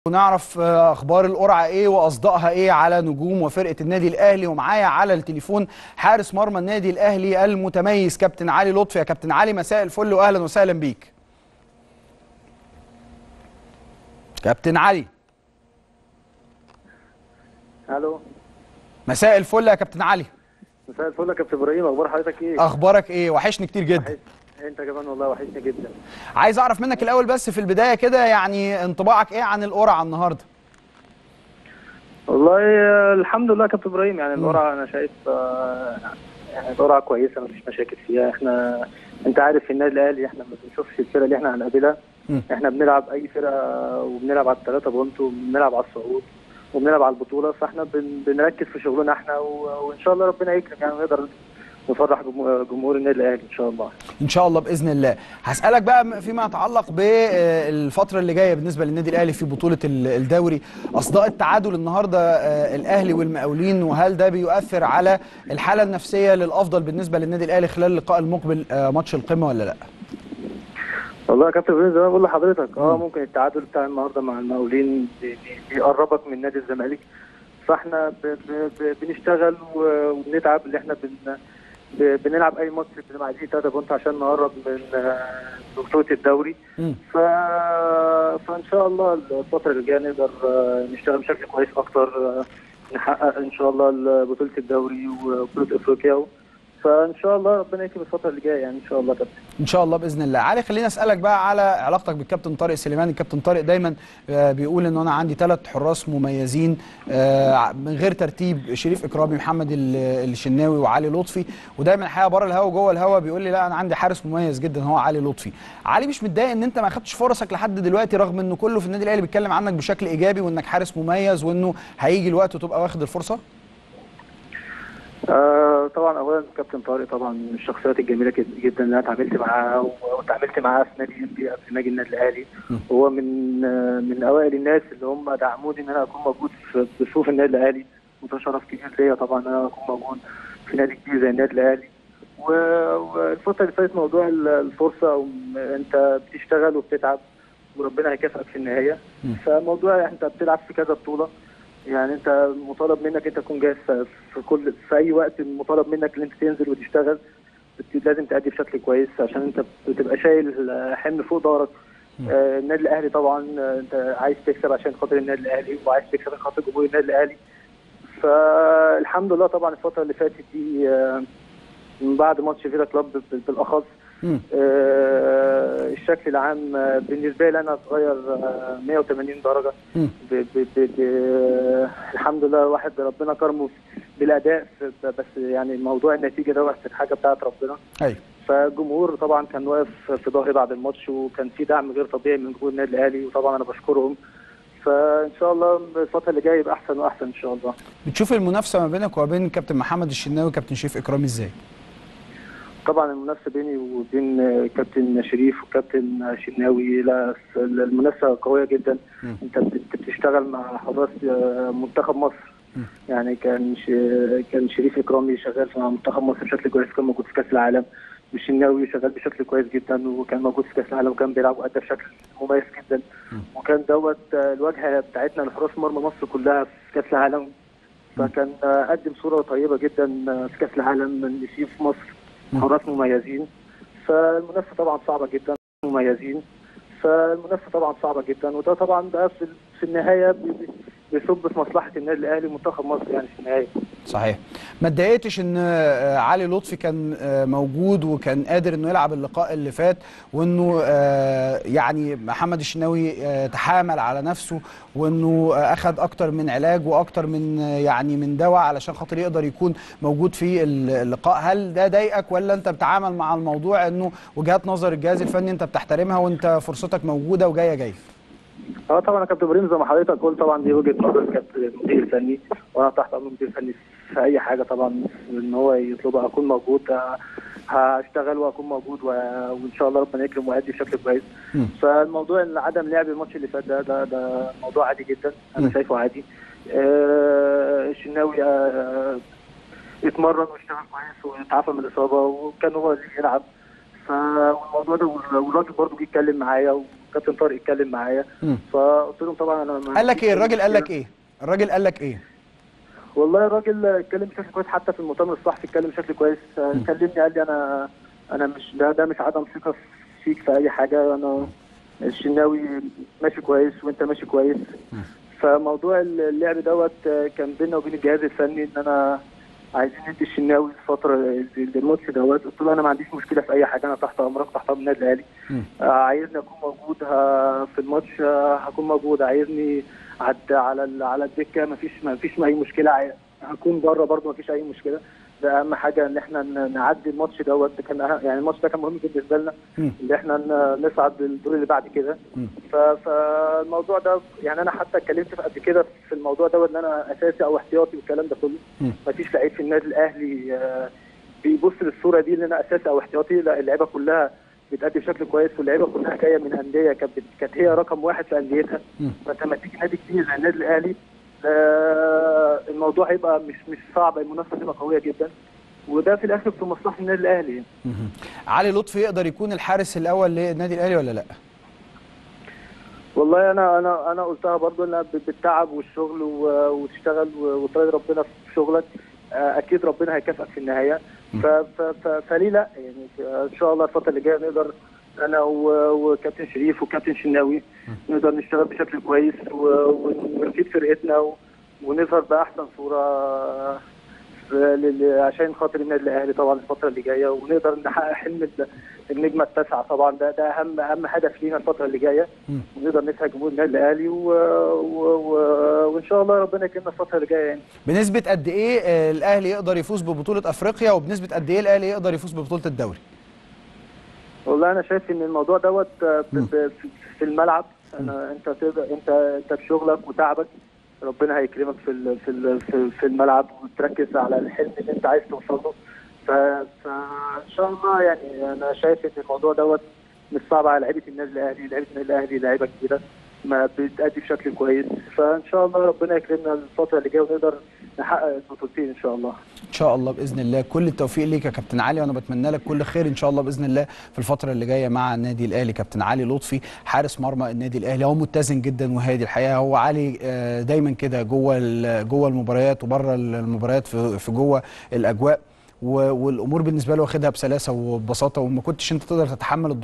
ونعرف آه، اخبار القرعه ايه واصدائها ايه على نجوم وفرقه النادي الاهلي ومعايا على التليفون حارس مرمى النادي الاهلي المتميز كابتن علي لطفي يا كابتن علي مساء الفل واهلا وسهلا بيك كابتن علي الو مساء الفل يا كابتن علي مساء الفل يا كابتن ابراهيم اخبار حضرتك ايه؟ اخبارك ايه وحشني كتير جدا وحش- انت كمان والله وحشني جدا عايز اعرف منك الاول بس في البدايه كده يعني انطباعك ايه عن القرعه النهارده والله آه، الحمد لله يا كابتن ابراهيم يعني القرعه انا شايف آه، يعني القرعه كويسه مفيش مشاكل فيها احنا انت عارف في النادي الاهلي احنا ما بنشوفش الفرقه اللي احنا هنقابلها مم. احنا بنلعب اي فرقه وبنلعب على الثلاثه بونت وبنلعب على الصعود وبنلعب على البطوله فاحنا بن بنركز في شغلنا احنا و- وان شاء الله ربنا يكرم يعني ونقدر نفرح جمهور جمهور النادي الاهلي ان شاء الله ان شاء الله باذن الله هسالك بقى فيما يتعلق بالفتره اللي جايه بالنسبه للنادي الاهلي في بطوله ال- الدوري اصداء التعادل النهارده آه، الاهلي والمقاولين وهل ده بيؤثر على الحاله النفسيه للافضل بالنسبه للنادي الاهلي خلال اللقاء المقبل آه، ماتش القمه ولا لا والله يا كابتن ابراهيم زي ما بقول لحضرتك اه ممكن التعادل بتاع النهارده مع المقاولين بي- بي- بيقربك من نادي الزمالك فاحنا ب ب ب بنشتغل و- وبنتعب اللي احنا بن ب- بنلعب اي ماتش بنبقى عايزين 3 بونت عشان نقرب من آه، بطوله الدوري مم. ف... فان شاء الله الفتره اللي جايه نقدر آه، نشتغل بشكل كويس اكتر آه، نحقق ان شاء الله بطوله الدوري وبطوله افريقيا فان شاء الله ربنا يكرم الفتره اللي جايه يعني ان شاء الله يا كابتن ان شاء الله باذن الله علي خليني اسالك بقى على علاقتك بالكابتن طارق سليمان الكابتن طارق دايما آه، بيقول ان انا عندي ثلاث حراس مميزين آه، من غير ترتيب شريف اكرامي محمد ال- الشناوي وعلي لطفي ودايما الحقيقه بره الهوا وجوه الهوا بيقول لي لا انا عندي حارس مميز جدا هو علي لطفي علي مش متضايق ان انت ما خدتش فرصك لحد دلوقتي رغم انه كله في النادي الاهلي بيتكلم عنك بشكل ايجابي وانك حارس مميز وانه هيجي الوقت وتبقى واخد الفرصه آه طبعا اولا كابتن طارق طبعا من الشخصيات الجميله جد- جدا اللي انا اتعاملت معاه واتعاملت معاه في نادي انبي قبل ما اجي النادي الاهلي م. هو من آه من اوائل الناس اللي هم دعموني ان انا اكون موجود في في صفوف النادي الاهلي وده شرف كبير ليا طبعا ان انا اكون موجود في نادي كبير زي النادي الاهلي و- والفتره اللي فاتت موضوع ال- الفرصه وم- انت بتشتغل وبتتعب وربنا هيكافئك في النهايه م. فموضوع انت بتلعب في كذا بطوله يعني انت مطالب منك انت تكون جاهز في في كل في اي وقت مطالب منك ان انت تنزل وتشتغل بت- لازم تأدي بشكل كويس عشان انت بتبقى شايل حمل فوق ظهرك آه، النادي الاهلي طبعا آه، انت عايز تكسب عشان خاطر النادي الاهلي وعايز تكسب عشان خاطر جمهور النادي الاهلي فالحمد لله طبعا الفتره اللي فاتت دي آه، من بعد ماتش فيلا كلاب بال- بالاخص مم. آه، الشكل العام آه، بالنسبه لي انا اتغير آه، 180 درجه مم. ب ب ب ب الحمد لله واحد ربنا كرمه بالاداء ف- بس يعني موضوع النتيجه ده بس الحاجه بتاعت ربنا ايوه فالجمهور طبعا كان واقف في ظهري بعد الماتش وكان في دعم غير طبيعي من جمهور النادي الاهلي وطبعا انا بشكرهم فان شاء الله الفتره اللي جايه يبقى احسن واحسن ان شاء الله بتشوف المنافسه ما بينك وما بين كابتن محمد الشناوي وكابتن شريف اكرامي ازاي طبعا المنافسه بيني وبين كابتن شريف وكابتن شناوي لا المنافسه قويه جدا مم. انت بت- بتشتغل مع حراس منتخب مصر مم. يعني كان ش- كان شريف اكرامي شغال مع منتخب مصر بشكل كويس كان موجود في كاس العالم والشناوي شغال بشكل كويس جدا وكان موجود في كاس العالم وكان بيلعب وادى بشكل مميز جدا مم. وكان دوت الواجهه بتاعتنا لحراس مرمى مصر كلها في كاس العالم فكان قدم صوره طيبه جدا في كاس العالم اللي فيه في مصر مم. حراس مميزين فالمنافسه طبعا صعبه جدا مميزين فالمنافسه طبعا صعبه جدا وده طبعا بقى في في النهايه بي- بي- بيصب في مصلحه النادي الاهلي ومنتخب مصر يعني في النهايه صحيح ما اتضايقتش ان آه، علي لطفي كان آه، موجود وكان قادر انه يلعب اللقاء اللي فات وانه آه، يعني محمد الشناوي آه، تحامل على نفسه وانه آه، اخذ اكتر من علاج واكتر من آه، يعني من دواء علشان خاطر يقدر يكون موجود في اللقاء هل ده ضايقك ولا انت بتعامل مع الموضوع انه وجهات نظر الجهاز الفني انت بتحترمها وانت فرصتك موجوده وجايه جايه اه طبعا يا كابتن ابراهيم زي ما حضرتك قلت طبعا دي وجهه نظر كابتن مدير فني وانا تحت امر مدير فني في اي حاجه طبعا ان هو يطلبها اكون موجود آه، هشتغل واكون موجود و- وان شاء الله ربنا يكرم وادي بشكل كويس مم. فالموضوع ان عدم لعب الماتش اللي فات ده ده ده موضوع عادي جدا مم. انا شايفه عادي آه، الشناوي آه، اتمرن واشتغل كويس واتعافى من الاصابه وكان هو اللي يلعب فالموضوع ده والراجل برضه جه يتكلم معايا كابتن طارق اتكلم معايا مم. فقلت لهم طبعا انا ما قال لك عنديش ايه أي الراجل قال لك مشكلة. ايه الراجل قال لك ايه والله الراجل اتكلم بشكل كويس حتى في المؤتمر الصحفي اتكلم بشكل كويس آه، كلمني قال لي انا انا مش ده ده مش عدم ثقه فيك في اي حاجه انا الشناوي ماشي كويس وانت ماشي كويس فموضوع اللعب دوت آه، كان بيننا وبين الجهاز الفني ان انا عايزين ندي الشناوي الفتره الماتش دوت قلت له انا ما عنديش مشكله في اي حاجه انا تحت امرك تحت امر النادي الاهلي مم. آه، عايزني اكون موجود ه- في الماتش آه، هكون موجود عايزني عد- على ال- على الدكه ما فيش ما فيش اي مشكله عاي- هكون بره برضه ما فيش اي مشكله ده اهم حاجه ان احنا ن- نعدي الماتش دوت ده كان أهم- يعني الماتش ده كان مهم بالنسبه لنا مم. ان احنا ن- نصعد للدور اللي بعد كده مم. ف- فالموضوع ده يعني انا حتى اتكلمت في قبل كده في الموضوع دوت ان انا اساسي او احتياطي والكلام ده كله مم. ما فيش لعيب في النادي الاهلي آه، بيبص للصوره دي ان انا اساسي او احتياطي لا اللعيبه كلها بتأدي بشكل كويس واللعيبه كلها جايه من انديه كانت بت- كانت هي رقم واحد في انديتها مم. فانت لما تيجي نادي كبير زي النادي الاهلي آه، الموضوع هيبقى مش مش صعب المنافسه هتبقى قويه جدا وده في الاخر في مصلحه النادي الاهلي مهم. علي لطفي يقدر يكون الحارس الاول للنادي الاهلي ولا لا والله انا انا انا قلتها برضو ان بالتعب والشغل و- وتشتغل و- وتراضي ربنا في شغلك آه، اكيد ربنا هيكافئك في النهايه ف- ف- ف- فليه لا يعني آه، ان شاء الله الفتره اللي جايه نقدر انا و- وكابتن شريف وكابتن شناوي نقدر نشتغل بشكل كويس و- ونفيد فرقتنا و- ونظهر باحسن صوره آه، ل- ل- عشان خاطر النادي الاهلي طبعا الفتره اللي جايه ونقدر نحقق حلم ال- النجمه التاسعه طبعا ده ده اهم اهم هدف لينا الفتره اللي جايه مم. ونقدر نسعد جمهور النادي الاهلي و... و... و... وان شاء الله ربنا يكرمنا الفتره اللي جايه يعني بنسبه قد ايه آه، الاهلي يقدر يفوز ببطوله افريقيا وبنسبه قد ايه الاهلي يقدر يفوز ببطوله الدوري والله انا شايف ان الموضوع دوت ب... مم. ب... في الملعب انا انت تقدر انت انت بشغلك وتعبك ربنا هيكرمك في ال... في ال... في- في الملعب وتركز على الحلم اللي انت عايز توصل له ف... فان شاء الله يعني انا شايف ان الموضوع دوت مش صعب على لعيبه النادي الاهلي لعيبه النادي الاهلي لعيبه كبيره ما بتأدي بشكل كويس فان شاء الله ربنا يكرمنا الفتره اللي جايه ونقدر نحقق البطولتين ان شاء الله ان شاء الله باذن الله كل التوفيق ليك يا كابتن علي وانا بتمنى لك كل خير ان شاء الله باذن الله في الفتره اللي جايه مع النادي الاهلي كابتن علي لطفي حارس مرمى النادي الاهلي هو متزن جدا وهادي الحقيقه هو علي آه، دايما كده جوه ال- جوه المباريات وبره المباريات في في جوه الاجواء و- والامور بالنسبه له واخدها بسلاسه وببساطه وما كنتش انت تقدر تتحمل